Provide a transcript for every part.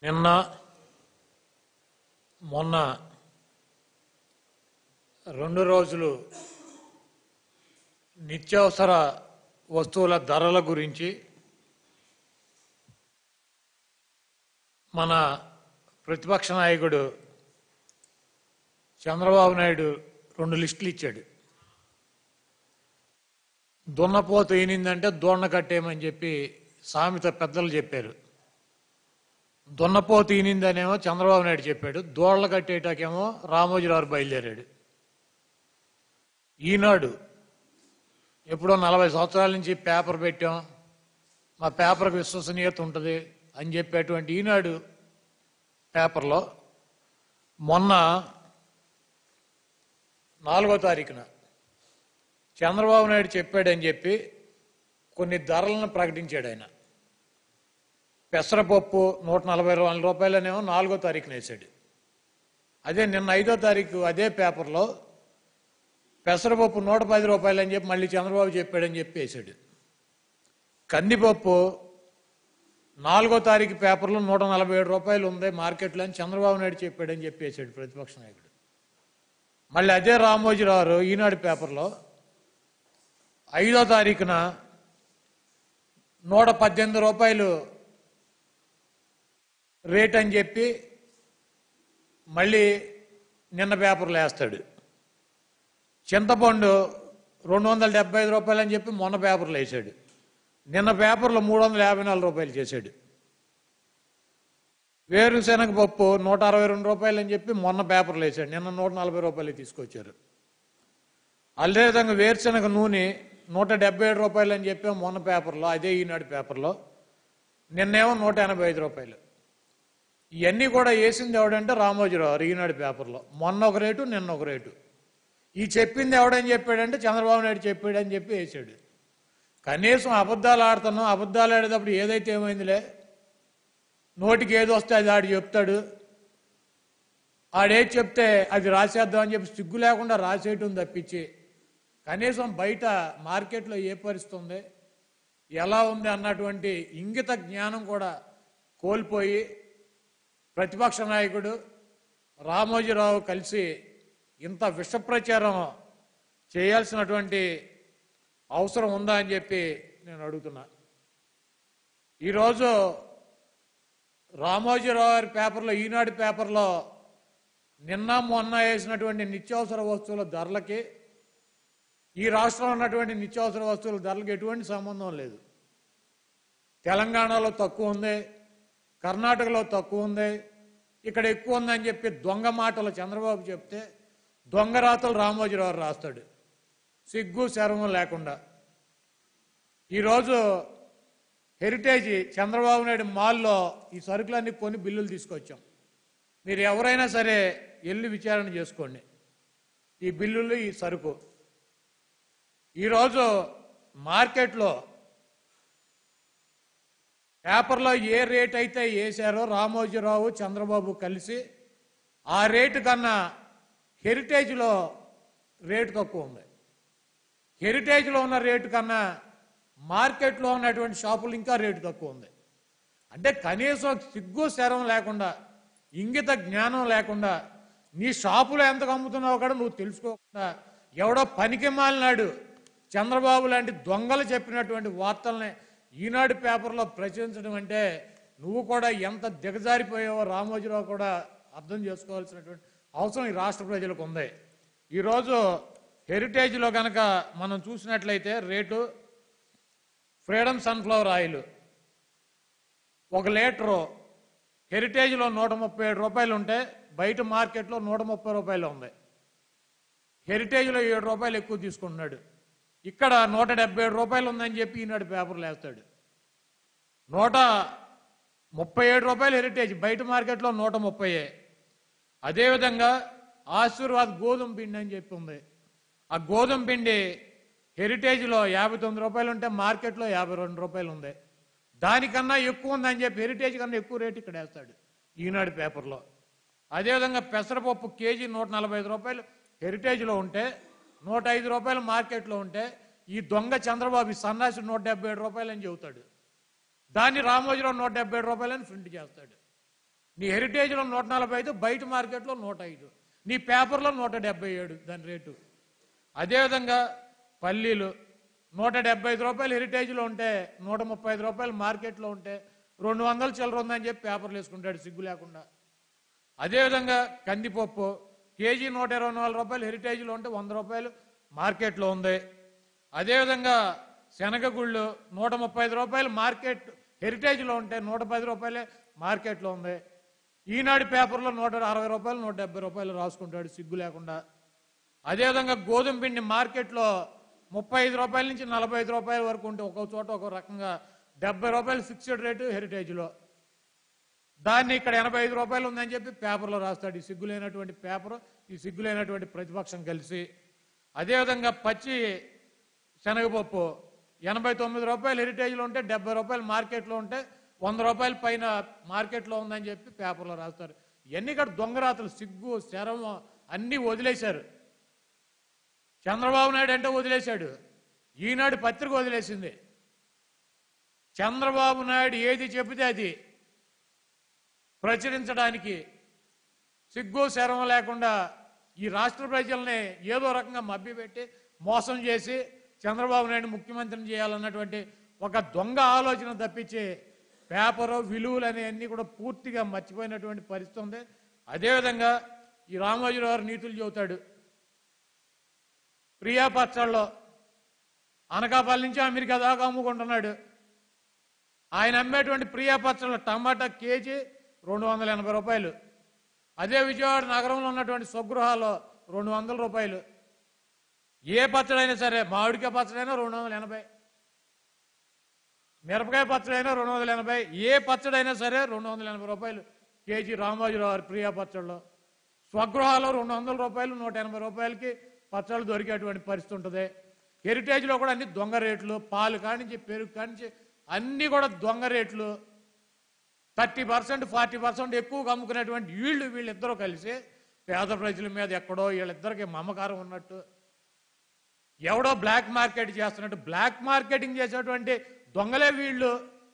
నిన్న మొన్న రెండు రోజులు నిత్యావసర వస్తువుల ధరల గురించి మన ప్రతిపక్ష నాయకుడు చంద్రబాబు నాయుడు రెండు లిస్టులు ఇచ్చాడు దున్నపోతు ఈనిందంటే దోణ కట్టేయమని చెప్పి సామెత పెద్దలు చెప్పారు దున్నపోతు ఈనిందనేమో చంద్రబాబు నాయుడు చెప్పాడు దోళ్ల కట్టేటాకేమో రామోజీరావు బయలుదేరాడు ఈనాడు ఎప్పుడో నలభై సంవత్సరాల నుంచి పేపర్ పెట్టాం మా పేపర్కి విశ్వసనీయత ఉంటుంది అని చెప్పేటువంటి ఈనాడు పేపర్లో మొన్న నాలుగో తారీఖున చంద్రబాబు నాయుడు చెప్పాడని చెప్పి కొన్ని ధరలను ప్రకటించాడు ఆయన పెసరపప్పు నూట నలభై నాలుగు రూపాయలనేమో నాలుగో తారీఖున వేసాడు అదే నిన్న ఐదో తారీఖు అదే పేపర్లో పెసరపప్పు నూట పది రూపాయలు అని చెప్పి మళ్ళీ చంద్రబాబు చెప్పాడని చెప్పి వేసాడు కందిపప్పు నాలుగో తారీఖు పేపర్లో నూట నలభై ఏడు రూపాయలు ఉంది మార్కెట్లో అని చంద్రబాబు నాయుడు చెప్పాడని చెప్పి వేసాడు ప్రతిపక్ష నాయకుడు మళ్ళీ అదే రామోజీరావు ఈనాడు పేపర్లో ఐదో తారీఖున నూట పద్దెనిమిది రూపాయలు రేట్ అని చెప్పి మళ్ళీ నిన్న పేపర్లో వేస్తాడు చింతపండు రెండు వందల డెబ్బై ఐదు రూపాయలు అని చెప్పి మొన్న పేపర్లో వేసాడు నిన్న పేపర్లో మూడు వందల యాభై నాలుగు రూపాయలు చేశాడు వేరుశనగ పప్పు నూట అరవై రెండు రూపాయలు అని చెప్పి మొన్న పేపర్లో వేసాడు నిన్న నూట నలభై రూపాయలు తీసుకొచ్చారు అదేవిధంగా వేరుశనగ నూనె నూట డెబ్బై ఏడు రూపాయలు అని చెప్పి మొన్న పేపర్లో అదే ఈనాడు పేపర్లో నిన్నేమో నూట ఎనభై ఐదు రూపాయలు ఇవన్నీ కూడా వేసింది ఎవడంటే రామోజీరావు ఈనాడు పేపర్లో మొన్న ఒక రేటు నిన్న ఒక రేటు ఈ చెప్పింది ఎవడని చెప్పాడంటే చంద్రబాబు నాయుడు చెప్పాడని చెప్పి వేసాడు కనీసం అబద్ధాలు ఆడుతున్నాం అబద్ధాలు ఆడేటప్పుడు ఏదైతే ఏమైందిలే నోటికి ఏది వస్తే అది ఆడు చెప్తాడు ఆడేది చెప్తే అది రాసేద్దాం అని చెప్పి సిగ్గు లేకుండా రాసేయటం తప్పించి కనీసం బయట మార్కెట్లో ఏ పరిస్థితి ఉంది ఎలా ఉంది అన్నటువంటి ఇంగిత జ్ఞానం కూడా కోల్పోయి ప్రతిపక్ష నాయకుడు రామోజీరావు కలిసి ఇంత విష ప్రచారం చేయాల్సినటువంటి అవసరం ఉందా అని చెప్పి నేను అడుగుతున్నా ఈరోజు రామోజీరావు గారి పేపర్లో ఈనాడు పేపర్లో నిన్న మొన్న వేసినటువంటి నిత్యావసర వస్తువుల ధరలకి ఈ రాష్ట్రంలో ఉన్నటువంటి నిత్యావసర వస్తువుల ధరలకు ఎటువంటి సంబంధం లేదు తెలంగాణలో తక్కువ ఉంది కర్ణాటకలో తక్కువ ఉంది ఇక్కడ ఎక్కువ ఉందని చెప్పి దొంగ మాటలు చంద్రబాబు చెప్తే దొంగ రాతలు రామోజీరావు రాస్తాడు సిగ్గు శరమం లేకుండా ఈరోజు హెరిటేజ్ చంద్రబాబు నాయుడు మాల్లో ఈ సరుకులన్నీ కొని బిల్లులు తీసుకొచ్చాం మీరు ఎవరైనా సరే వెళ్ళి విచారణ చేసుకోండి ఈ బిల్లులు ఈ సరుకు ఈరోజు మార్కెట్లో పేపర్లో ఏ రేట్ అయితే వేశారో రామోజీరావు చంద్రబాబు కలిసి ఆ రేటు కన్నా హెరిటేజ్లో రేటు తక్కువ ఉంది హెరిటేజ్లో ఉన్న రేటు కన్నా మార్కెట్లో ఉన్నటువంటి షాపులు ఇంకా రేటు తక్కువ ఉంది అంటే కనీసం సిగ్గు శరం లేకుండా ఇంగిత జ్ఞానం లేకుండా నీ షాపులో ఎంత అమ్ముతున్నావో కూడా నువ్వు తెలుసుకోకుండా ఎవడో పనికి మాలినాడు చంద్రబాబు లాంటి దొంగలు చెప్పినటువంటి వార్తల్ని ఈనాడు పేపర్లో ప్రచురించడం అంటే నువ్వు కూడా ఎంత దిగజారిపోయావో రామోజీరావు కూడా అర్థం చేసుకోవాల్సినటువంటి అవసరం ఈ రాష్ట్ర ప్రజలకు ఉంది ఈరోజు హెరిటేజ్లో కనుక మనం చూసినట్లయితే రేటు ఫ్రీడమ్ సన్ఫ్లవర్ ఆయిల్ ఒక లీటరు హెరిటేజ్లో నూట ముప్పై ఏడు రూపాయలు ఉంటే బయట మార్కెట్లో నూట ముప్పై రూపాయలు ఉంది హెరిటేజ్లో ఏడు రూపాయలు ఎక్కువ తీసుకుంటున్నాడు ఇక్కడ నూట డెబ్బై ఏడు రూపాయలు ఉందని చెప్పి ఈనాడు పేపర్లు వేస్తాడు నూట ముప్పై ఏడు రూపాయలు హెరిటేజ్ బయట మార్కెట్లో నూట ముప్పై అదేవిధంగా ఆశీర్వాద్ గోధుమ పిండి అని చెప్పి ఉంది ఆ గోధుమ పిండి హెరిటేజ్లో యాభై తొమ్మిది రూపాయలు ఉంటే మార్కెట్లో యాభై రెండు రూపాయలు ఉంది దానికన్నా ఎక్కువ ఉందని చెప్పి హెరిటేజ్ కన్నా ఎక్కువ రేటు ఇక్కడ వేస్తాడు ఈనాడు పేపర్లో అదేవిధంగా పెసరపప్పు కేజీ నూట నలభై ఐదు రూపాయలు హెరిటేజ్లో ఉంటే నూట ఐదు రూపాయలు మార్కెట్లో ఉంటే ఈ దొంగ చంద్రబాబు ఈ సన్నాసి నూట డెబ్బై ఏడు రూపాయలు అని చెబుతాడు దాన్ని రామోజీరావు నూట డెబ్బై ఏడు రూపాయలని ప్రింట్ చేస్తాడు నీ హెరిటేజ్లో నూట నలభై ఐదు బయట మార్కెట్లో నూట ఐదు నీ పేపర్లో నూట డెబ్బై ఏడు దాని రేటు అదేవిధంగా పల్లీలు నూట డెబ్బై ఐదు రూపాయలు హెరిటేజ్లో ఉంటే నూట ముప్పై ఐదు రూపాయలు మార్కెట్లో ఉంటే రెండు వందలు చిల్లర ఉందని చెప్పి పేపర్లు వేసుకుంటాడు సిగ్గు లేకుండా అదేవిధంగా కందిపప్పు కేజీ నూట ఇరవై నాలుగు రూపాయలు హెరిటేజ్లో ఉంటే వంద రూపాయలు మార్కెట్లో ఉంది అదేవిధంగా శనగగుళ్ళు నూట ముప్పై ఐదు రూపాయలు మార్కెట్ హెరిటేజ్లో ఉంటే నూట పది రూపాయలే మార్కెట్లో ఉంది ఈనాడు పేపర్లో నూట అరవై రూపాయలు నూట డెబ్బై రూపాయలు రాసుకుంటాడు సిగ్గు లేకుండా అదేవిధంగా గోధుమ పిండి మార్కెట్లో ముప్పై ఐదు రూపాయల నుంచి నలభై ఐదు రూపాయల వరకు ఉంటే ఒక్కో చోట ఒక రకంగా డెబ్బై రూపాయలు ఫిక్స్డ్ రేటు హెరిటేజ్లో దాన్ని ఇక్కడ ఎనభై ఐదు రూపాయలు ఉందని చెప్పి పేపర్లో రాస్తాడు ఈ సిగ్గులేనటువంటి పేపర్ ఈ సిగ్గులేనటువంటి ప్రతిపక్షం కలిసి అదేవిధంగా పచ్చి శనగపప్పు ఎనభై తొమ్మిది రూపాయలు హెరిటేజ్లో ఉంటే డెబ్బై రూపాయలు మార్కెట్లో ఉంటే వంద రూపాయల పైన మార్కెట్లో ఉందని చెప్పి పేపర్లో రాస్తారు ఇవన్నీ ఇక్కడ దొంగరాతలు సిగ్గు శరం అన్నీ వదిలేశారు చంద్రబాబు నాయుడు అంటే వదిలేశాడు ఈనాడు పత్రిక వదిలేసింది చంద్రబాబు నాయుడు ఏది చెబితే అది ప్రచురించడానికి సిగ్గు శరం లేకుండా ఈ రాష్ట్ర ప్రజల్ని ఏదో రకంగా మభ్యపెట్టి మోసం చేసి చంద్రబాబు నాయుడు ముఖ్యమంత్రిని చేయాలన్నటువంటి ఒక దొంగ ఆలోచన తప్పించి పేపరు విలువలు అనేవన్నీ కూడా పూర్తిగా మర్చిపోయినటువంటి పరిస్థితి ఉంది అదేవిధంగా ఈ రామోజీరావు గారు నీతులు చెబుతాడు ప్రియా పచ్చళ్ళలో అనకాపల్లి నుంచి అమెరికా దాకా అమ్ముకుంటున్నాడు ఆయన అమ్మేటువంటి ప్రియా పచ్చళ్ళ టమాటా కేజీ రెండు వందల ఎనభై రూపాయలు అదే విజయవాడ నగరంలో ఉన్నటువంటి స్వగృహాల్లో రెండు వందల రూపాయలు ఏ పచ్చడైనా సరే మామిడికాయ పచ్చడైనా రెండు వందల ఎనభై మిరపకాయ పచ్చడైనా రెండు వందల ఎనభై ఏ పచ్చడైనా సరే రెండు వందల ఎనభై రూపాయలు కేజీ రామోజీరావు గారి ప్రియా పచ్చళ్ళు స్వగృహాల్లో రెండు వందల రూపాయలు నూట ఎనభై రూపాయలకి పచ్చళ్ళు దొరికేటువంటి పరిస్థితి ఉంటుంది హెరిటేజ్లో కూడా అన్ని దొంగ రేట్లు పాలు కానించి పెరుగు కానించి అన్నీ కూడా దొంగ రేట్లు థర్టీ పర్సెంట్ ఫార్టీ పర్సెంట్ ఎక్కువగా అమ్ముకునేటువంటి వీళ్ళు వీళ్ళిద్దరూ కలిసి పేద ప్రజల మీద ఎక్కడో వీళ్ళిద్దరికి మమకారం ఉన్నట్టు ఎవడో బ్లాక్ మార్కెట్ చేస్తున్నట్టు బ్లాక్ మార్కెటింగ్ చేసేటువంటి దొంగలే వీళ్ళు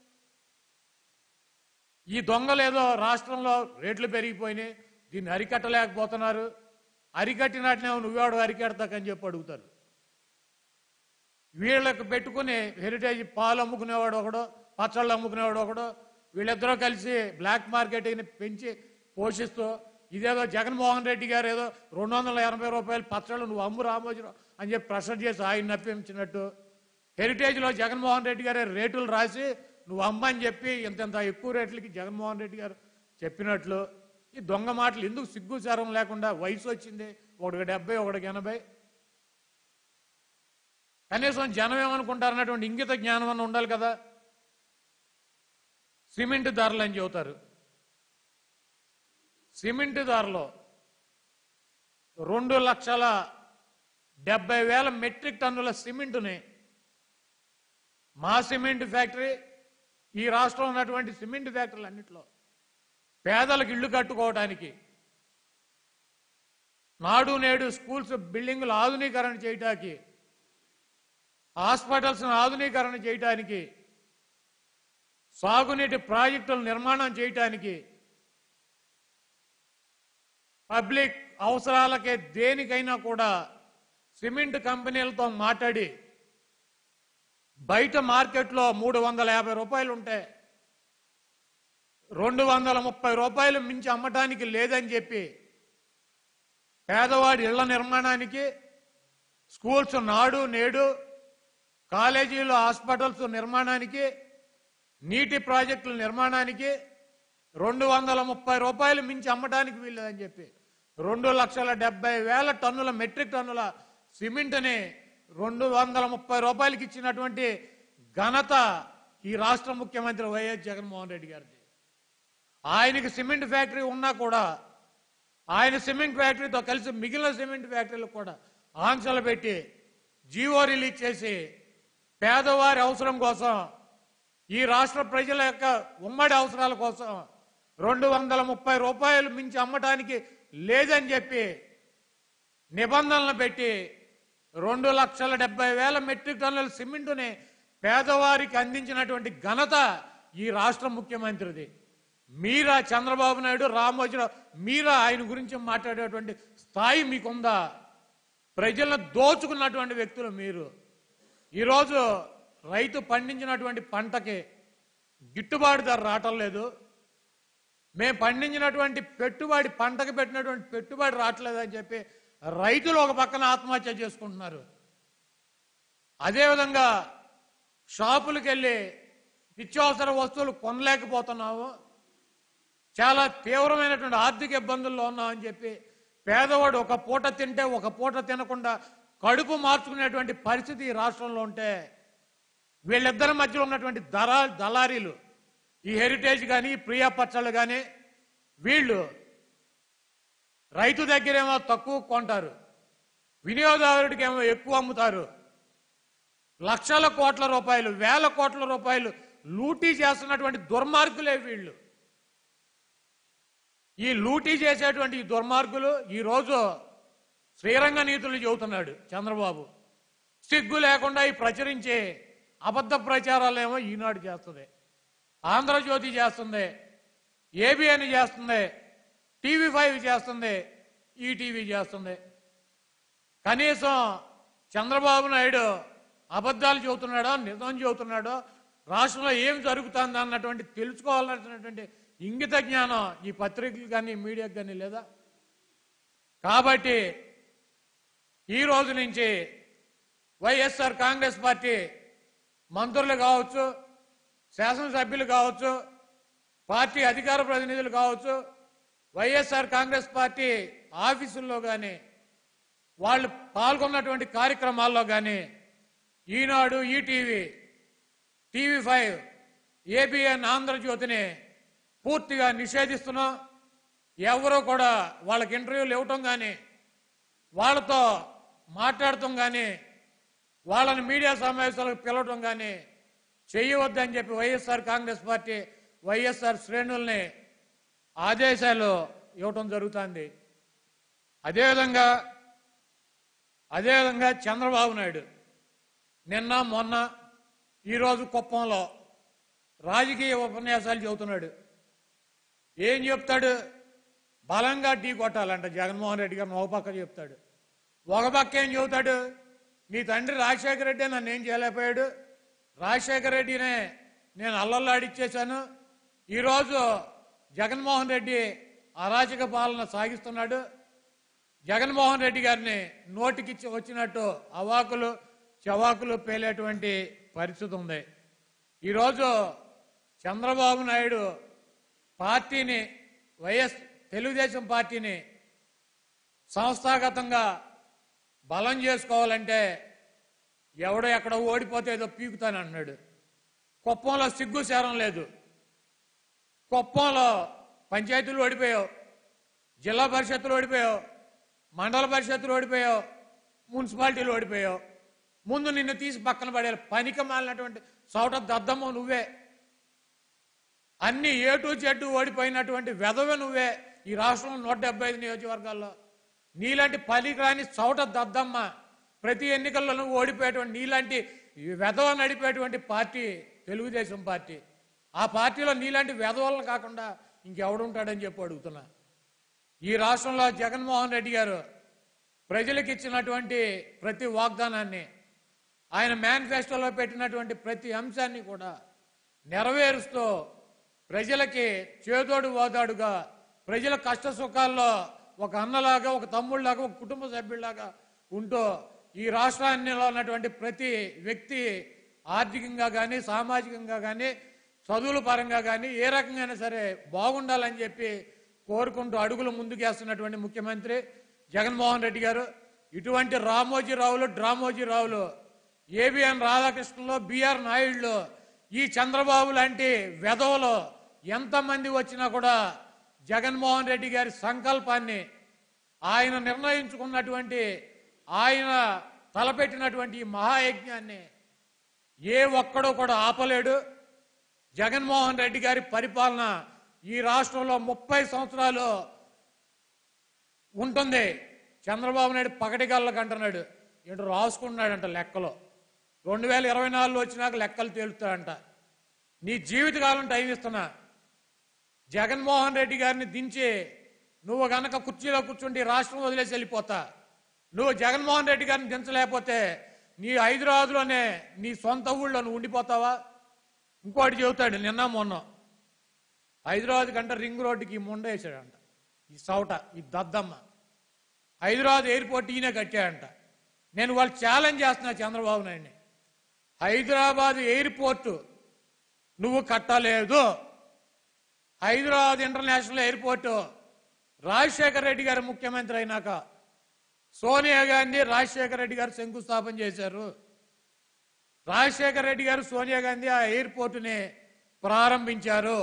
ఈ దొంగలు ఏదో రాష్ట్రంలో రేట్లు పెరిగిపోయినాయి దీన్ని అరికట్టలేకపోతున్నారు అరికట్టినట్లే నువ్వేవాడు అరికెడతాకని చెప్పి అడుగుతారు వీళ్ళకి పెట్టుకుని హెరిటేజ్ పాలు అమ్ముకునేవాడు ఒకడు పచ్చళ్ళు అమ్ముకునేవాడు ఒకడు వీళ్ళిద్దరూ కలిసి బ్లాక్ మార్కెట్ని పెంచి పోషిస్తూ ఇదేదో జగన్మోహన్ రెడ్డి గారు ఏదో రెండు వందల ఎనభై రూపాయలు పచ్చళ్ళు నువ్వు అమ్ము రామోజీరావు అని చెప్పి ప్రెషర్ చేసి ఆయన నప్పించినట్టు హెరిటేజ్లో జగన్మోహన్ రెడ్డి గారే రేటులు రాసి నువ్వు అమ్మని చెప్పి ఇంత ఎక్కువ రేట్లకి జగన్మోహన్ రెడ్డి గారు చెప్పినట్లు ఈ దొంగ మాటలు ఎందుకు సిగ్గుచారం లేకుండా వయసు వచ్చింది ఒకటికి డెబ్బై ఒకటికి ఎనభై కనీసం జనం ఏమనుకుంటారన్నటువంటి ఇంగిత జ్ఞానం అన్న ఉండాలి కదా సిమెంట్ ధరలు అని చెబుతారు సిమెంట్ ధరలో రెండు లక్షల డెబ్బై వేల మెట్రిక్ టన్నుల సిమెంటుని మా సిమెంట్ ఫ్యాక్టరీ ఈ రాష్ట్రంలో ఉన్నటువంటి సిమెంట్ ఫ్యాక్టరీలు అన్నింటిలో పేదలకు ఇళ్ళు కట్టుకోవడానికి నాడు నేడు స్కూల్స్ బిల్డింగులు ఆధునీకరణ చేయటానికి హాస్పిటల్స్ ఆధునీకరణ చేయటానికి సాగునీటి ప్రాజెక్టుల నిర్మాణం చేయటానికి పబ్లిక్ అవసరాలకే దేనికైనా కూడా సిమెంట్ కంపెనీలతో మాట్లాడి బయట మార్కెట్లో మూడు వందల యాభై రూపాయలు ఉంటే రెండు వందల ముప్పై రూపాయలు మించి అమ్మటానికి లేదని చెప్పి పేదవాడి ఇళ్ల నిర్మాణానికి స్కూల్స్ నాడు నేడు కాలేజీలు హాస్పిటల్స్ నిర్మాణానికి నీటి ప్రాజెక్టుల నిర్మాణానికి రెండు వందల ముప్పై రూపాయలు మించి అమ్మడానికి వీల్లేదని చెప్పి రెండు లక్షల డెబ్బై వేల టన్నుల మెట్రిక్ టన్నుల సిమెంట్ని రెండు వందల ముప్పై రూపాయలకి ఇచ్చినటువంటి ఘనత ఈ రాష్ట్ర ముఖ్యమంత్రి వైఎస్ జగన్మోహన్ రెడ్డి గారిది ఆయనకి సిమెంట్ ఫ్యాక్టరీ ఉన్నా కూడా ఆయన సిమెంట్ ఫ్యాక్టరీతో కలిసి మిగిలిన సిమెంట్ ఫ్యాక్టరీలకు కూడా ఆంక్షలు పెట్టి జీవో రిలీజ్ చేసి పేదవారి అవసరం కోసం ఈ రాష్ట్ర ప్రజల యొక్క ఉమ్మడి అవసరాల కోసం రెండు వందల ముప్పై రూపాయలు మించి అమ్మటానికి లేదని చెప్పి నిబంధనలు పెట్టి రెండు లక్షల డెబ్బై వేల మెట్రిక్ టన్నుల సిమెంటుని పేదవారికి అందించినటువంటి ఘనత ఈ రాష్ట్ర ముఖ్యమంత్రిది మీరా చంద్రబాబు నాయుడు రామోజీరావు మీరా ఆయన గురించి మాట్లాడేటువంటి స్థాయి మీకుందా ప్రజలను దోచుకున్నటువంటి వ్యక్తులు మీరు ఈరోజు రైతు పండించినటువంటి పంటకి గిట్టుబాటు ధర రావటం లేదు మేము పండించినటువంటి పెట్టుబడి పంటకు పెట్టినటువంటి పెట్టుబడి రావట్లేదని చెప్పి రైతులు ఒక పక్కన ఆత్మహత్య చేసుకుంటున్నారు అదేవిధంగా షాపులకు వెళ్ళి నిత్యావసర వస్తువులు కొనలేకపోతున్నాము చాలా తీవ్రమైనటువంటి ఆర్థిక ఇబ్బందుల్లో ఉన్నామని చెప్పి పేదవాడు ఒక పూట తింటే ఒక పూట తినకుండా కడుపు మార్చుకునేటువంటి పరిస్థితి ఈ రాష్ట్రంలో ఉంటే వీళ్ళిద్దరి మధ్యలో ఉన్నటువంటి దళా దళారీలు ఈ హెరిటేజ్ కానీ ప్రియా పచ్చళ్ళు కానీ వీళ్ళు రైతు దగ్గరేమో తక్కువ కొంటారు వినియోగదారుడికేమో ఎక్కువ అమ్ముతారు లక్షల కోట్ల రూపాయలు వేల కోట్ల రూపాయలు లూటీ చేస్తున్నటువంటి దుర్మార్గులే వీళ్ళు ఈ లూటీ చేసేటువంటి ఈ దుర్మార్గులు ఈరోజు శ్రీరంగ నీతులు చెబుతున్నాడు చంద్రబాబు సిగ్గు లేకుండా ఈ ప్రచురించే అబద్ధ ప్రచారాలేమో ఈనాడు చేస్తుంది ఆంధ్రజ్యోతి చేస్తుంది ఏబిఎన్ చేస్తుంది టీవీ ఫైవ్ చేస్తుంది ఈటీవీ చేస్తుంది కనీసం చంద్రబాబు నాయుడు అబద్ధాలు చెబుతున్నాడో నిజం చెబుతున్నాడో రాష్ట్రంలో ఏం జరుగుతుంది అన్నటువంటి తెలుసుకోవాలన్నటువంటి ఇంగిత జ్ఞానం ఈ పత్రికలు కానీ మీడియాకి కానీ లేదా కాబట్టి ఈ రోజు నుంచి వైఎస్ఆర్ కాంగ్రెస్ పార్టీ మంత్రులు కావచ్చు శాసనసభ్యులు కావచ్చు పార్టీ అధికార ప్రతినిధులు కావచ్చు వైఎస్ఆర్ కాంగ్రెస్ పార్టీ ఆఫీసుల్లో కానీ వాళ్ళు పాల్గొన్నటువంటి కార్యక్రమాల్లో కానీ Eenadu ETV TV five ABN ఆంధ్రజ్యోతిని పూర్తిగా నిషేధిస్తున్నాం ఎవరో కూడా వాళ్ళకి ఇంటర్వ్యూలు ఇవ్వటం కానీ వాళ్ళతో మాట్లాడటం కానీ వాళ్ళని మీడియా సమావేశాలకు పిలవటం కానీ చేయవద్దని చెప్పి వైఎస్ఆర్ కాంగ్రెస్ పార్టీ వైఎస్ఆర్ శ్రేణుల్ని ఆదేశాలు ఇవ్వటం జరుగుతుంది అదేవిధంగా అదేవిధంగా చంద్రబాబు నాయుడు నిన్న మొన్న ఈరోజు కుప్పంలో రాజకీయ ఉపన్యాసాలు చెబుతున్నాడు ఏం చెప్తాడు బలంగా ఢీ కొట్టాలంట జగన్మోహన్ రెడ్డి గారిని ఒక పక్క చెప్తాడు ఒక పక్క ఏం చెబుతాడు నీ తండ్రి రాజశేఖర రెడ్డి నన్ను ఏం చేయలేకపోయాడు రాజశేఖర రెడ్డినే నేను అల్లల్లాడిచ్చేశాను ఈరోజు జగన్మోహన్ రెడ్డి అరాచక పాలన సాగిస్తున్నాడు జగన్మోహన్ రెడ్డి గారిని నోటికిచ్చి వచ్చినట్టు అవాకులు చవాకులు పేలేటువంటి పరిస్థితి ఉంది ఈరోజు చంద్రబాబు నాయుడు పార్టీని వైఎస్ తెలుగుదేశం పార్టీని సంస్థాగతంగా బలం చేసుకోవాలంటే ఎవడో ఎక్కడ ఓడిపోతే ఏదో పీకుతానన్నాడు కుప్పంలో సిగ్గు శారం లేదు కుప్పంలో పంచాయతీలు ఓడిపోయావు జిల్లా పరిషత్తులు ఓడిపోయావు మండల పరిషత్తులు ఓడిపోయావు మున్సిపాలిటీలు ఓడిపోయావు ముందు నిన్ను తీసి పక్కన పడేయాలి పనికి మాలినటువంటి చోట దద్దమ్మ నువ్వే అన్ని ఏ టు జెడ్ ఓడిపోయినటువంటి వెధవ నువ్వే ఈ రాష్ట్రంలో నూట డెబ్బై ఐదు నియోజకవర్గాల్లో నీలాంటి పనికి రాని చౌట దద్దమ్మ ప్రతి ఎన్నికల్లో నువ్వు ఓడిపోయేటువంటి నీలాంటి ఈ వెధవ నడిపేటువంటి పార్టీ తెలుగుదేశం పార్టీ ఆ పార్టీలో నీలాంటి వెధవలను కాకుండా ఇంకెవడుంటాడని చెప్పి అడుగుతున్నా ఈ రాష్ట్రంలో జగన్మోహన్ రెడ్డి గారు ప్రజలకు ఇచ్చినటువంటి ప్రతి వాగ్దానాన్ని ఆయన మేనిఫెస్టోలో పెట్టినటువంటి ప్రతి అంశాన్ని కూడా నెరవేరుస్తూ ప్రజలకి చేదోడు ఓదాడుగా ప్రజల కష్ట సుఖాల్లో ఒక అన్నలాగా ఒక తమ్ముళ్ళలాగా ఒక కుటుంబ సభ్యుల్లాగా ఉంటూ ఈ రాష్ట్రాన్నిలో ఉన్నటువంటి ప్రతి వ్యక్తి ఆర్థికంగా కానీ సామాజికంగా కానీ చదువుల పరంగా కానీ ఏ రకంగా సరే బాగుండాలని చెప్పి కోరుకుంటూ అడుగులు ముందుకేస్తున్నటువంటి ముఖ్యమంత్రి జగన్మోహన్ రెడ్డి గారు ఇటువంటి రామోజీరావులు డ్రామోజీరావులు ఏబిఎన్ రాధాకృష్ణలో బిఆర్ నాయుడులో ఈ చంద్రబాబు లాంటి వెధవలు ఎంతమంది వచ్చినా కూడా జగన్మోహన్ రెడ్డి గారి సంకల్పాన్ని ఆయన నిర్ణయించుకున్నటువంటి ఆయన తలపెట్టినటువంటి ఈ మహాయజ్ఞాన్ని ఏ ఒక్కడో కూడా ఆపలేడు జగన్మోహన్ రెడ్డి గారి పరిపాలన ఈ రాష్ట్రంలో ముప్పై సంవత్సరాలు ఉంటుంది చంద్రబాబు నాయుడు పగటిగల్లకు అంటున్నాడు ఏంటో రాసుకుంటున్నాడంట లెక్కలో రెండు వేల ఇరవై నాలుగులో వచ్చినాక లెక్కలు తేలుతాడంట నీ జీవితకాలం టైం ఇస్తున్నా జగన్మోహన్ రెడ్డి గారిని దించి నువ్వు గనక కుర్చీలో కూర్చుంటే ఈ రాష్ట్రం వదిలేసి వెళ్ళిపోతా నువ్వు జగన్మోహన్ రెడ్డి గారిని దించలేకపోతే నీ హైదరాబాద్లోనే నీ సొంత ఊళ్ళో నువ్వు ఉండిపోతావా ఇంకోటి చెబుతాడు నిన్న మొన్న హైదరాబాద్ కంటే రింగ్ రోడ్డుకి ఈ ముండ వేసాడంట ఈ సౌట ఈ దద్దమ్మ హైదరాబాద్ ఎయిర్పోర్ట్ ఈయన కట్టాడంట నేను వాళ్ళు ఛాలెంజ్ చేస్తున్నా చంద్రబాబు నాయుడిని హైదరాబాద్ ఎయిర్పోర్టు నువ్వు కట్టలేదు హైదరాబాద్ ఇంటర్నేషనల్ ఎయిర్పోర్టు రాజశేఖర రెడ్డి గారు ముఖ్యమంత్రి అయినాక సోనియా గాంధీ రాజశేఖర రెడ్డి గారు శంకుస్థాపన చేశారు రాజశేఖర రెడ్డి గారు సోనియా గాంధీ ఆ ఎయిర్పోర్టుని ప్రారంభించారు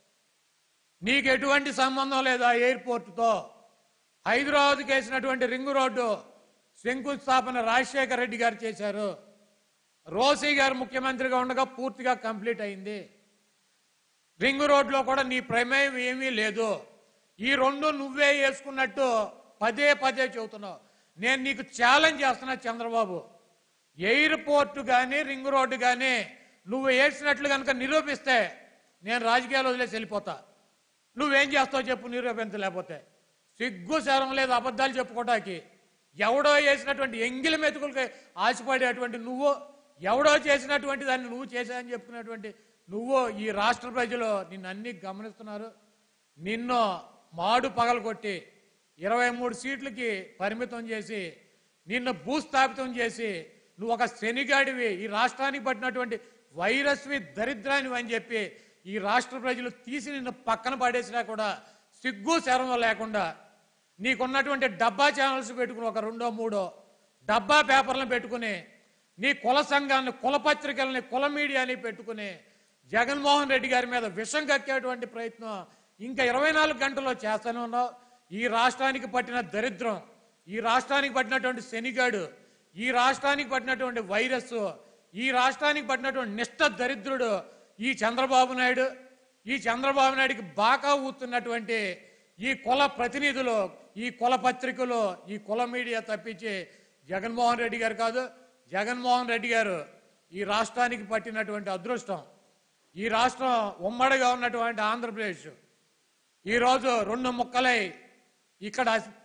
నీకు ఎటువంటి సంబంధం లేదు ఆ ఎయిర్పోర్టుతో హైదరాబాద్కి వేసినటువంటి రింగ్ రోడ్డు శంకుస్థాపన రాజశేఖర రెడ్డి గారు చేశారు రోసీ గారు ముఖ్యమంత్రిగా ఉండగా పూర్తిగా కంప్లీట్ అయింది రింగ్ రోడ్లో కూడా నీ ప్రమేయం ఏమీ లేదు ఈ రెండు నువ్వే వేసుకున్నట్టు పదే పదే చెబుతున్నావు నేను నీకు ఛాలెంజ్ చేస్తున్నా చంద్రబాబు ఎయిర్పోర్ట్ కానీ రింగ్ రోడ్డు కానీ నువ్వు వేసినట్లు కనుక నిరూపిస్తే నేను రాజకీయాలు వదిలేసి వెళ్ళిపోతా నువ్వేం చేస్తావు చెప్పు నిరూపించలేకపోతే సిగ్గు శరం లేదు అబద్ధాలు చెప్పుకోవటానికి ఎవడో చేసినటువంటి ఎంగిలి మెతుకులకి ఆశపడేటువంటి నువ్వు ఎవడో చేసినటువంటి దాన్ని నువ్వు చేశావని చెప్పుకునేటువంటి నువ్వు ఈ రాష్ట్ర ప్రజలు నిన్ను అన్ని గమనిస్తున్నారు నిన్ను మాడు పగలగొట్టి ఇరవై మూడు సీట్లకి పరిమితం చేసి నిన్ను భూస్థాపితం చేసి నువ్వు ఒక శనిగాడివి ఈ రాష్ట్రానికి పట్టినటువంటి వైరస్వి దరిద్రానివి అని చెప్పి ఈ రాష్ట్ర ప్రజలు తీసి నిన్ను పక్కన పడేసినా కూడా సిగ్గు శరం లేకుండా నీకున్నటువంటి డబ్బా ఛానల్స్ పెట్టుకుని ఒక రెండో మూడో డబ్బా పేపర్లను పెట్టుకుని నీ కుల సంఘాన్ని కుల పత్రికల్ని కుల మీడియాని పెట్టుకుని జగన్మోహన్ రెడ్డి గారి మీద విషం కక్కేటువంటి ప్రయత్నం ఇంకా ఇరవై నాలుగు గంటల్లో చేస్తూనే ఉన్నావు ఈ రాష్ట్రానికి పట్టిన దరిద్రం ఈ రాష్ట్రానికి పట్టినటువంటి శనిగాడు ఈ రాష్ట్రానికి పట్టినటువంటి వైరస్ ఈ రాష్ట్రానికి పట్టినటువంటి నిష్ఠ దరిద్రుడు ఈ చంద్రబాబు నాయుడు ఈ చంద్రబాబు నాయుడికి బాగా ఊతున్నటువంటి ఈ కుల ప్రతినిధులు ఈ కుల పత్రికలు ఈ కుల మీడియా తప్పించి జగన్మోహన్ రెడ్డి గారు కాదు జగన్మోహన్ రెడ్డి గారు ఈ రాష్ట్రానికి పట్టినటువంటి అదృష్టం ఈ రాష్ట్రం ఉమ్మడిగా ఉన్నటువంటి ఆంధ్రప్రదేశ్ ఈరోజు రెండు ముక్కలై ఇక్కడ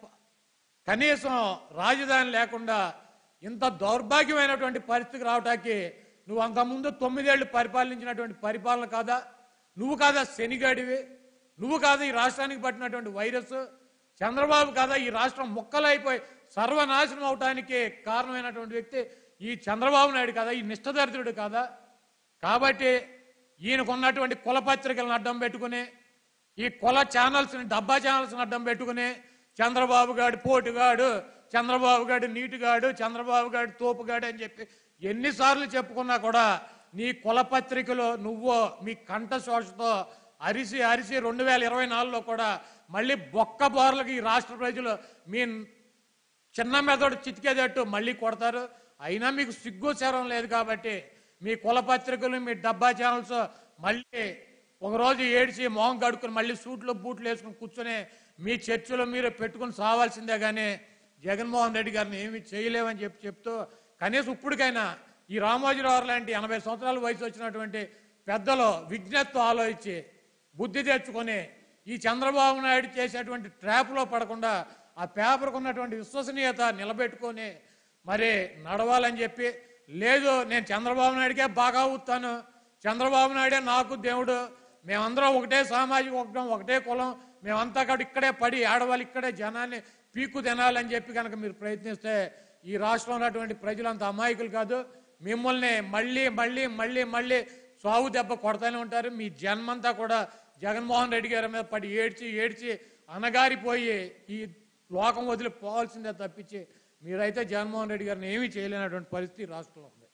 కనీసం రాజధాని లేకుండా ఇంత దౌర్భాగ్యమైనటువంటి పరిస్థితికి రావటానికి నువ్వు అంతకుముందు తొమ్మిదేళ్లు పరిపాలించినటువంటి పరిపాలన కాదా నువ్వు కాదా శనిగాడివి నువ్వు కాదా ఈ రాష్ట్రానికి పట్టినటువంటి వైరస్ చంద్రబాబు కాదా ఈ రాష్ట్రం ముక్కలైపోయి సర్వనాశనం అవటానికి కారణమైనటువంటి వ్యక్తి ఈ చంద్రబాబు నాయుడు కాదా ఈ నిష్ఠదరిద్రుడు కాదా కాబట్టి ఈయనకు ఉన్నటువంటి కుల పత్రికలను అడ్డం పెట్టుకుని ఈ కుల ఛానల్స్ని డబ్బా ఛానల్స్ని అడ్డం పెట్టుకుని చంద్రబాబు గాడు పోటుగాడు చంద్రబాబు గాడు నీటుగాడు చంద్రబాబు గాడు తోపుగాడు అని చెప్పి ఎన్నిసార్లు చెప్పుకున్నా కూడా నీ కుల పత్రికలో నువ్వు మీ కంఠ శోషతో అరిసి అరిసి రెండు వేల ఇరవై నాలుగులో కూడా మళ్ళీ బొక్క బోర్లకి ఈ రాష్ట్ర ప్రజలు మీ చిన్న మెదడు చితికేటట్టు మళ్ళీ కొడతారు అయినా మీకు సిగ్గు శరం లేదు కాబట్టి మీ కుల పత్రికలు మీ డబ్బా ఛానల్స్ మళ్ళీ ఒకరోజు ఏడిచి మొహం కడుక్కుని మళ్ళీ సూట్లు బూట్లు వేసుకుని కూర్చొని మీ చర్చలు మీరు పెట్టుకుని సావాల్సిందే కానీ జగన్మోహన్ రెడ్డి గారిని ఏమీ చేయలేమని చెప్పి చెప్తూ కనీసం ఇప్పటికైనా ఈ రామోజీరావు లాంటి ఎనభై సంవత్సరాల వయసు వచ్చినటువంటి పెద్దలు విజ్ఞతతో ఆలోచించి బుద్ధి తెచ్చుకొని ఈ చంద్రబాబు నాయుడు చేసేటువంటి ట్రాప్లో పడకుండా ఆ పేపర్కు ఉన్నటువంటి విశ్వసనీయత నిలబెట్టుకొని మరి నడవాలని చెప్పి లేదు నేను చంద్రబాబు నాయుడికే బాగా ఊతాను చంద్రబాబు నాయుడే నాకు దేవుడు మేమందరం ఒకటే సామాజిక వర్గం ఒకటే కులం మేమంతా కూడా ఇక్కడే పడి ఆడవాళ్ళు ఇక్కడే జనాన్ని పీకు తినాలని చెప్పి కనుక మీరు ప్రయత్నిస్తే ఈ రాష్ట్రంలో ఉన్నటువంటి ప్రజలంత అమాయకులు కాదు మిమ్మల్ని మళ్ళీ మళ్ళీ మళ్ళీ మళ్ళీ సాగు దెబ్బ కొడతానే ఉంటారు మీ జన్మంతా కూడా జగన్మోహన్ రెడ్డి గారి మీద పడి ఏడ్చి ఏడ్చి అనగారిపోయి ఈ లోకం వదిలి పోవాల్సిందే తప్పించి మీరైతే జగన్మోహన్ రెడ్డి గారిని ఏమీ చేయలేనటువంటి పరిస్థితి రాష్ట్రంలో ఉంది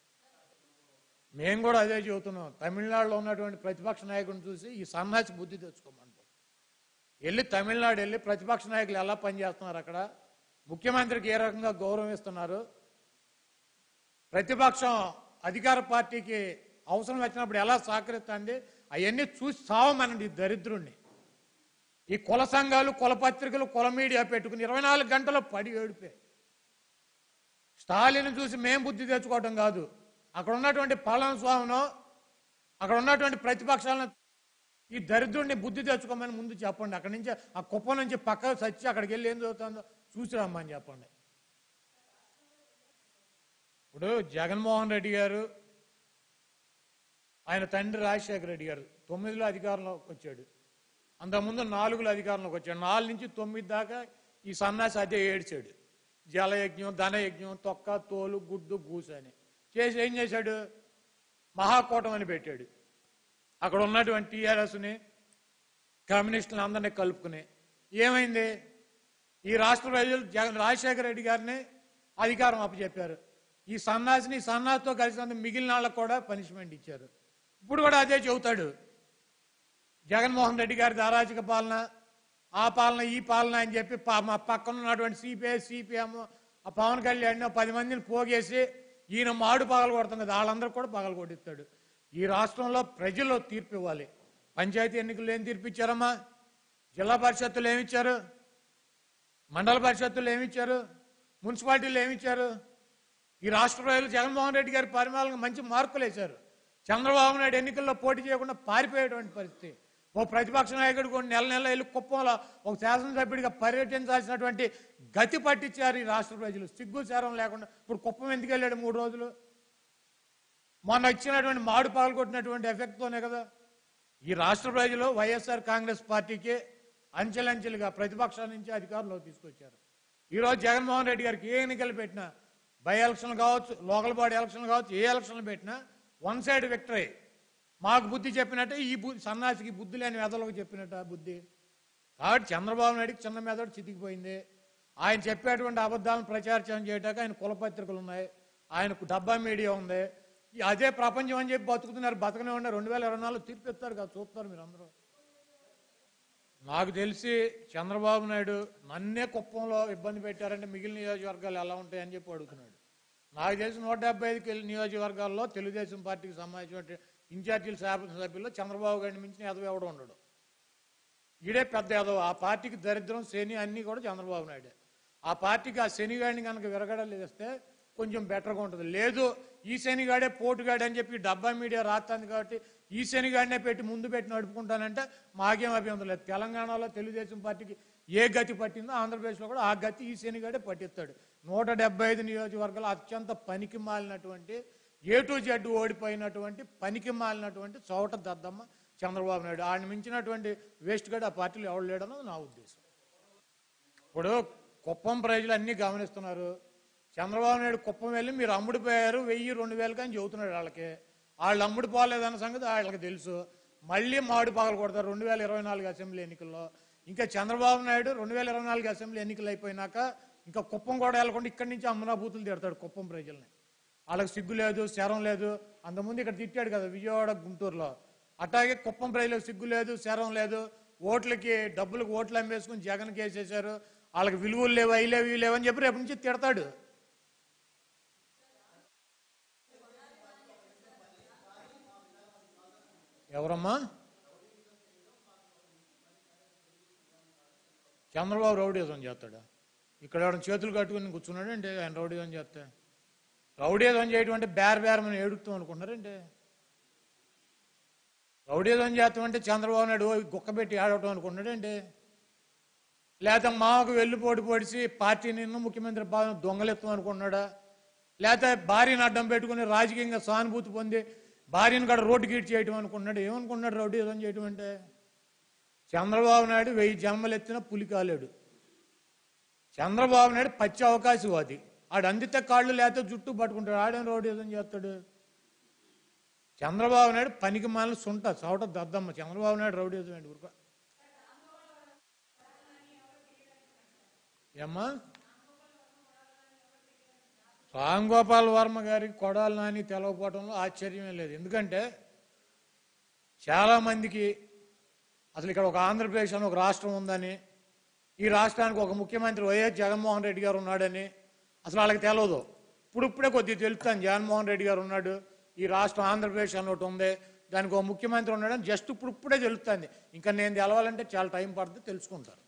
మేము కూడా అదే చెబుతున్నాం తమిళనాడులో ఉన్నటువంటి ప్రతిపక్ష నాయకుడిని చూసి ఈ సన్నాసి బుద్ధి తెచ్చుకోమంటాం వెళ్ళి తమిళనాడు వెళ్ళి ప్రతిపక్ష నాయకులు ఎలా పనిచేస్తున్నారు అక్కడ ముఖ్యమంత్రికి ఏ రకంగా గౌరవం ఇస్తున్నారు ప్రతిపక్షం అధికార పార్టీకి అవసరం వచ్చినప్పుడు ఎలా సహకరిస్తుంది అవన్నీ చూసి సావమనండి ఈ దరిద్రుణ్ణి ఈ కుల సంఘాలు కుల పత్రికలు కుల మీడియా పెట్టుకుని ఇరవై నాలుగు గంటలు పడి ఏడిపే స్టాలిన్ చూసి మేం బుద్ధి తెచ్చుకోవటం కాదు అక్కడ ఉన్నటువంటి పళనిస్వామినో అక్కడ ఉన్నటువంటి ప్రతిపక్షాలను ఈ దరిద్రుడిని బుద్ధి తెచ్చుకోమని ముందు చెప్పండి అక్కడి నుంచి ఆ కుప్ప నుంచి పక్కకు చచ్చి అక్కడికి వెళ్ళి ఏం చదువుతుందో చూసి రమ్మని చెప్పండి ఇప్పుడు జగన్మోహన్ రెడ్డి గారు ఆయన తండ్రి రాజశేఖర రెడ్డి గారు తొమ్మిదిలో అధికారంలోకి వచ్చాడు అంతకుముందు నాలుగులో అధికారంలోకి వచ్చాడు నాలుగు నుంచి తొమ్మిది దాకా ఈ సన్నాసి అదే ఏడ్చాడు జలయజ్ఞం ధనయజ్ఞం తొక్క తోలు గుడ్డు గూసు అని చేసి ఏం చేశాడు మహాకూటమి అని పెట్టాడు అక్కడ ఉన్నటువంటి టీఆర్ఎస్ని కమ్యూనిస్టులను అందరినీ కలుపుకుని ఏమైంది ఈ రాష్ట్ర ప్రజలు జగన్ రాజశేఖర రెడ్డి గారిని అధికారం అప్పచెప్పారు ఈ సన్నాసిని ఈ సన్నాసితో కలిసినందుకు మిగిలిన వాళ్ళకు కూడా పనిష్మెంట్ ఇచ్చారు ఇప్పుడు కూడా అదే చెబుతాడు జగన్మోహన్ రెడ్డి గారి అరాచక పాలన ఆ పాలన ఈ పాలన అని చెప్పి పా- మా పక్కన ఉన్నటువంటి సిపిఐ సిపిఎం ఆ పవన్ కళ్యాణ్ పది మందిని పోగేసి ఈయన మాడు పగలు కొడతాం కదా వాళ్ళందరూ కూడా పగలు కొట్టిస్తాడు ఈ రాష్ట్రంలో ప్రజలు తీర్పు ఇవ్వాలి పంచాయతీ ఎన్నికలు ఏం తీర్పు ఇచ్చారమ్మా జిల్లా పరిషత్తులు ఏమి ఇచ్చారు మండల పరిషత్తులు ఏమి ఇచ్చారు మున్సిపాలిటీలు ఏమి ఇచ్చారు ఈ రాష్ట్ర ప్రజలు జగన్మోహన్ రెడ్డి గారి పరిపాలనకు మంచి మార్కులు వేశారు చంద్రబాబు నాయుడు ఎన్నికల్లో పోటీ చేయకుండా పారిపోయేటువంటి పరిస్థితి ఓ ప్రతిపక్ష నాయకుడు కొన్ని నెల నెల వెళ్ళి కుప్పంలో ఒక శాసనసభ్యుడిగా పర్యటించాల్సినటువంటి గతి పట్టించారు ఈ రాష్ట్ర ప్రజలు సిగ్గు శారం లేకుండా ఇప్పుడు కుప్పం ఎందుకు వెళ్ళాడు మూడు రోజులు మొన్న ఇచ్చినటువంటి మాడు పగలగొట్టినటువంటి ఎఫెక్ట్తోనే కదా ఈ రాష్ట్ర ప్రజలు వైఎస్ఆర్ కాంగ్రెస్ పార్టీకి అంచెలంచెలుగా ప్రతిపక్షాల నుంచి అధికారంలోకి తీసుకొచ్చారు ఈరోజు జగన్మోహన్ రెడ్డి గారికి ఏ ఎన్నికలు పెట్టినా బై ఎలక్షన్లు కావచ్చు లోకల్ బాడీ ఎలక్షన్లు కావచ్చు ఏ ఎలక్షన్లు పెట్టినా వన్ సైడ్ విక్టరీ మాకు బుద్ధి చెప్పినట్టే ఈ బుద్ధి సన్నాసికి బుద్ధి లేని వెదలకు చెప్పినట్టు ఆ బుద్ధి కాబట్టి చంద్రబాబు నాయుడికి చిన్న మెదడు చితికిపోయింది ఆయన చెప్పేటువంటి అబద్ధాలను ప్రచారం చేయటానికి ఆయన కులపత్రికలు ఉన్నాయి ఆయనకు డబ్బా మీడియా ఉంది ఈ అదే ప్రపంచం అని చెప్పి బతుకుతున్నారు బతకనే ఉన్నారు రెండు వేల ఇరవై నాలుగు తీర్పు ఇస్తారు కదా చూస్తారు మీరు అందరూ నాకు తెలిసి చంద్రబాబు నాయుడు నన్నే కుప్పంలో ఇబ్బంది పెట్టారంటే మిగిలిన నియోజకవర్గాలు ఎలా ఉంటాయని చెప్పి అడుగుతున్నాడు నాకు తెలిసి నూట డెబ్బై ఐదు కిలో నియోజకవర్గాల్లో తెలుగుదేశం పార్టీకి సంబంధించిన ఇన్ఛార్జీల శాసనసభ్యుల్లో చంద్రబాబు గారిని మించిన ఎదవ ఎవడు ఉండడు ఈడే పెద్ద ఎదవ ఆ పార్టీకి దరిద్రం శని అన్నీ కూడా చంద్రబాబు నాయుడే ఆ పార్టీకి ఆ శనిగాడిని కనుక విరగడలేస్తే కొంచెం బెటర్గా ఉంటుంది లేదు ఈ శనిగాడే పోటుగాడే అని చెప్పి డబ్బా మీడియా రాస్తుంది కాబట్టి ఈ శనిగాడినే పెట్టి ముందు పెట్టి నడుపుకుంటానంటే మాకేం అభ్యంతరం లేదు తెలంగాణలో తెలుగుదేశం పార్టీకి ఏ గతి పట్టిందో ఆంధ్రప్రదేశ్లో కూడా ఆ గతి ఈ శనిగాడే పట్టిస్తాడు నూట డెబ్బై ఐదు నియోజకవర్గాలు అత్యంత పనికి మాలినటువంటి ఏ టు జెడ్ ఓడిపోయినటువంటి పనికి మాలినటువంటి చోట దద్దమ్మ చంద్రబాబు నాయుడు ఆయన మించినటువంటి వేస్ట్ గడ్ ఆ పార్టీలో ఎవడు లేడన్నది నా ఉద్దేశం ఇప్పుడు కుప్పం ప్రజలు అన్నీ గమనిస్తున్నారు చంద్రబాబు నాయుడు కుప్పం వెళ్ళి మీరు అమ్ముడిపోయారు వెయ్యి రెండు వేలకి అని చెబుతున్నాడు వాళ్ళకి వాళ్ళు అమ్ముడు పోలేదన్న సంగతి వాళ్ళకి తెలుసు మళ్ళీ మామిడి పగలు కొడతారు రెండు వేల ఇరవై నాలుగు అసెంబ్లీ ఎన్నికల్లో ఇంకా చంద్రబాబు నాయుడు రెండు వేల ఇరవై నాలుగు అసెంబ్లీ ఎన్నికలు అయిపోయినాక ఇంకా కుప్పం కూడా వెళ్ళకుండా ఇక్కడి నుంచి అమ్మనా బూతులు తిడతాడు కుప్పం ప్రజల్ని వాళ్ళకి సిగ్గు లేదు శరం లేదు అంతకుముందు ఇక్కడ తిట్టాడు కదా విజయవాడ గుంటూరులో అట్లాగే కుప్పం ప్రజలకు సిగ్గు లేదు శరం లేదు ఓట్లకి డబ్బులకు ఓట్లు అమ్మేసుకుని జగన్ కేసేశారు వాళ్ళకి విలువలు లేవు అవి లేవు ఇవి లేవు అని చెప్పి రేపు నుంచి తిడతాడు ఎవరమ్మా చంద్రబాబు రౌడీజం చేస్తాడా ఇక్కడ ఎవరైనా చేతులు కట్టుకుని కూర్చున్నాడు అంటే ఆయన రౌడీజం చేస్తే రౌడీజం చేయటం అంటే బేర బేరమని ఏడుస్తాం అనుకున్నారంటే రౌడీజం చేస్తాం అంటే చంద్రబాబు నాయుడు ఓ గుక్క పెట్టి ఆడటం అనుకున్నాడంటే లేకపోతే మాకు వెన్నుపోటు పొడిచి పార్టీ నిన్ను ముఖ్యమంత్రి పాలన దొంగలెత్తం అనుకున్నాడా లేకపోతే భార్యను అడ్డం పెట్టుకుని రాజకీయంగా సానుభూతి పొంది భార్యను కూడా రోడ్డు గీట్ చేయటం అనుకున్నాడు ఏమనుకున్నాడు రౌడీజం చేయటం అంటే చంద్రబాబు నాయుడు వెయ్యి జన్మలు ఎత్తిన పులి కాలేడు చంద్రబాబు నాయుడు పచ్చి అవకాశవాది ఆడు అందితే కాళ్ళు లేకపోతే జుట్టు పట్టుకుంటాడు ఆడేం రౌడీజం చేస్తాడు చంద్రబాబు నాయుడు పనికి మాలిన సుంట చవట దద్దమ్మ చంద్రబాబు నాయుడు రౌడీజం ఏంటి ఊరుకో ఏమ్మా రామ్ గోపాల్ వర్మ గారికి కొడాలి నాని తెలవకపోవడంలో ఆశ్చర్యమే లేదు ఎందుకంటే చాలా మందికి అసలు ఇక్కడ ఒక ఆంధ్రప్రదేశ్ అని ఒక రాష్ట్రం ఉందని ఈ రాష్ట్రానికి ఒక ముఖ్యమంత్రి వైఎస్ జగన్మోహన్ రెడ్డి గారు ఉన్నాడని అసలు వాళ్ళకి తెలియదు ఇప్పుడు ఇప్పుడే కొద్దిగా తెలుస్తాను జగన్మోహన్ రెడ్డి గారు ఉన్నాడు ఈ రాష్ట్రం ఆంధ్రప్రదేశ్ అని ఒకటి ఉంది దానికి ఒక ముఖ్యమంత్రి ఉన్నాడని జస్ట్ ఇప్పుడు ఇప్పుడే తెలుస్తుంది ఇంకా నేను తెలవాలంటే చాలా టైం పడుతుంది తెలుసుకుంటారు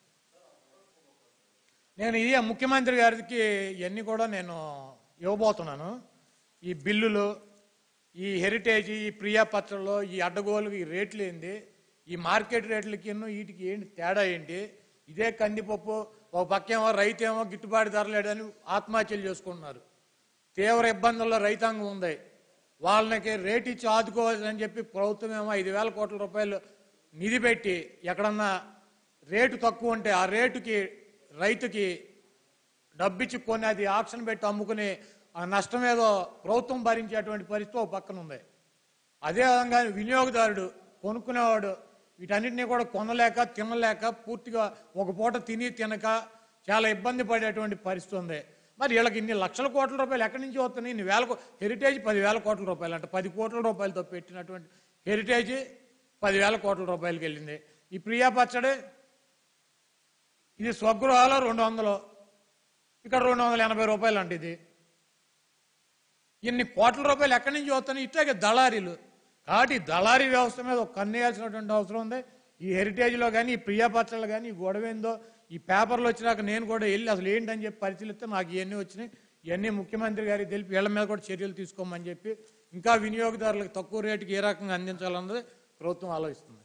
నేను ఇది ముఖ్యమంత్రి గారికి ఇవన్నీ కూడా నేను ఇవ్వబోతున్నాను ఈ బిల్లులు ఈ హెరిటేజ్ ఈ ప్రియా పత్రంలో ఈ అడ్డగోలు ఈ రేట్లు ఏంది ఈ మార్కెట్ రేట్లకి ఎన్నో వీటికి ఏంటి తేడా ఏంటి ఇదే కందిపప్పు ఒక పక్కేమో రైతు ఏమో గిట్టుబాటు ధర లేదని ఆత్మహత్యలు చేసుకుంటున్నారు తీవ్ర ఇబ్బందుల్లో రైతాంగం ఉంది వాళ్ళకి రేట్ ఇచ్చి ఆదుకోవాలని చెప్పి ప్రభుత్వం ఏమో ఐదు వేల కోట్ల రూపాయలు నిధి పెట్టి ఎక్కడన్నా రేటు తక్కువ ఉంటే ఆ రేటుకి రైతుకి డబ్బిచ్చి కొని అది ఆక్షన్ పెట్టి అమ్ముకుని ఆ నష్టం ఏదో ప్రభుత్వం భరించేటువంటి పరిస్థితి ఒక పక్కన ఉంది అదేవిధంగా వినియోగదారుడు కొనుక్కునేవాడు వీటన్నిటిని కూడా కొనలేక తినలేక పూర్తిగా ఒక పూట తిని తినక చాలా ఇబ్బంది పడేటువంటి పరిస్థితి ఉంది మరి వీళ్ళకి ఇన్ని లక్షల కోట్ల రూపాయలు ఎక్కడి నుంచి వస్తున్నాయి ఇన్ని వేల కో- హెరిటేజ్ పదివేల కోట్ల రూపాయలు అంటే పది కోట్ల రూపాయలతో పెట్టినటువంటి హెరిటేజ్ పదివేల కోట్ల రూపాయలకి వెళ్ళింది ఈ ప్రియా పచ్చడి ఇది స్వగృహాలు రెండు వందలు ఇక్కడ రెండు వందల ఎనభై రూపాయలు అంటే ఇది ఇన్ని కోట్ల రూపాయలు ఎక్కడి నుంచి వస్తున్నాయి ఇట్లాగే దళారీలు కాబట్టి ఈ దళారీ వ్యవస్థ మీద ఒక కన్నేయాల్సినటువంటి అవసరం ఉంది ఈ హెరిటేజ్లో కానీ ఈ ప్రియా పత్రాలు కానీ ఈ గొడవేందో ఈ పేపర్లు వచ్చినాక నేను కూడా వెళ్ళి అసలు ఏంటని చెప్పి పరిశీలిస్తే నాకు ఇవన్నీ వచ్చినాయి ఇవన్నీ ముఖ్యమంత్రి గారికి తెలిపి వీళ్ళ మీద కూడా చర్యలు తీసుకోమని చెప్పి ఇంకా వినియోగదారులకు తక్కువ రేటుకి ఏ రకంగా అందించాలన్నది ప్రభుత్వం ఆలోచిస్తుంది